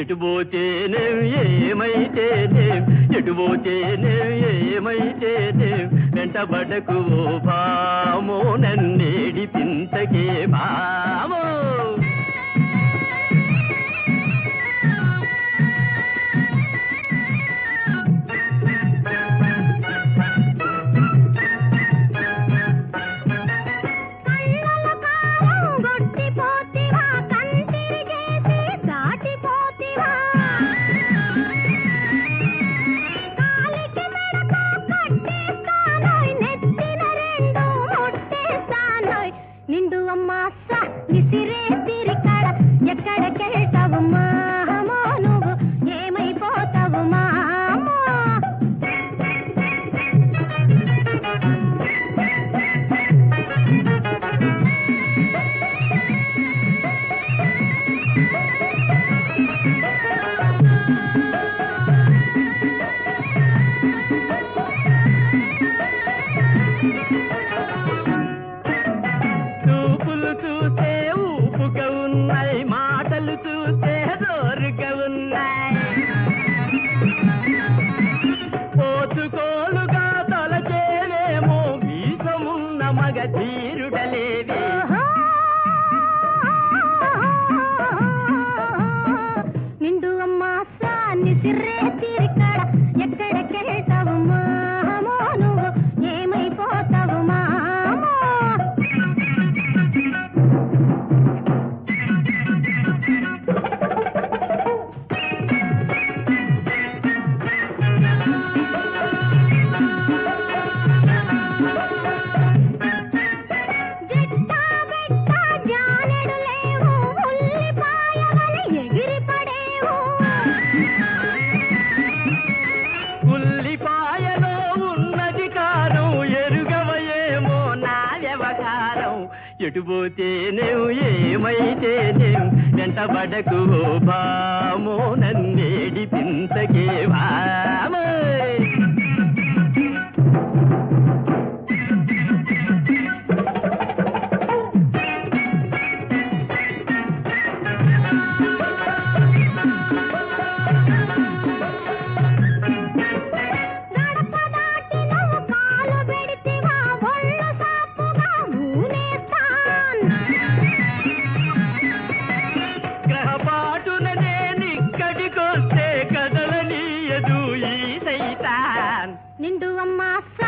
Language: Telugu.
ఎటు పోతేనేం ఏమైతేనేం ఎటు పోతేనేం ఏమైతేనేం వెంటబడకు ఓ భామో నన్నేడి పింతకే భామో కళ్ళల కాలం గొట్టిపోతివా కంటిరిగేసి దాటిపోతివా కాలికి మెడతో కట్టేస్తానోయ్ నెత్తిన రెండు ముట్టేస్తానోయ్ నిండు అమ్మాస విసిరే తిరికడ ఎక్కడికెళ్తావు మామో నువ్వు ఏమైపోతావు మామో చూపులు చూస్తే ఊపుగా ఉన్నాయి మాటలు చూస్తే జోరుగా ఉన్నాయి పోతుకోలుగా తలచేవేమో వీసమున్న మగ ధీరుడలేవి నిండు అమ్మాసాన్ని సిర్రే తిరికడ ఎక్కడికెళ్తావు మామో నువ్వు ఏమైపోతావు మామో జిట్టా బిట్టా జానెడు లేవు ఉల్లిపాయవలె ఎగిరి పడేవు ఉల్లిపాయలో ఉన్నది కారం ఎరుగవయేమో నా వ్యవహారం ఎటు పోతేనేం ఏమైతేనేం వెంటబడకు ఓ భామో నన్నేడి పింతకే భామో గడప దాటి నువ్వు కాలు పెడితివా ఒళ్ళు సాపుగా ఊనేస్తాన్ గ్రహపాటున నేనిక్కడికొస్తే కదలనీయదు ఈ సైతాన్ నిండు అమ్మాస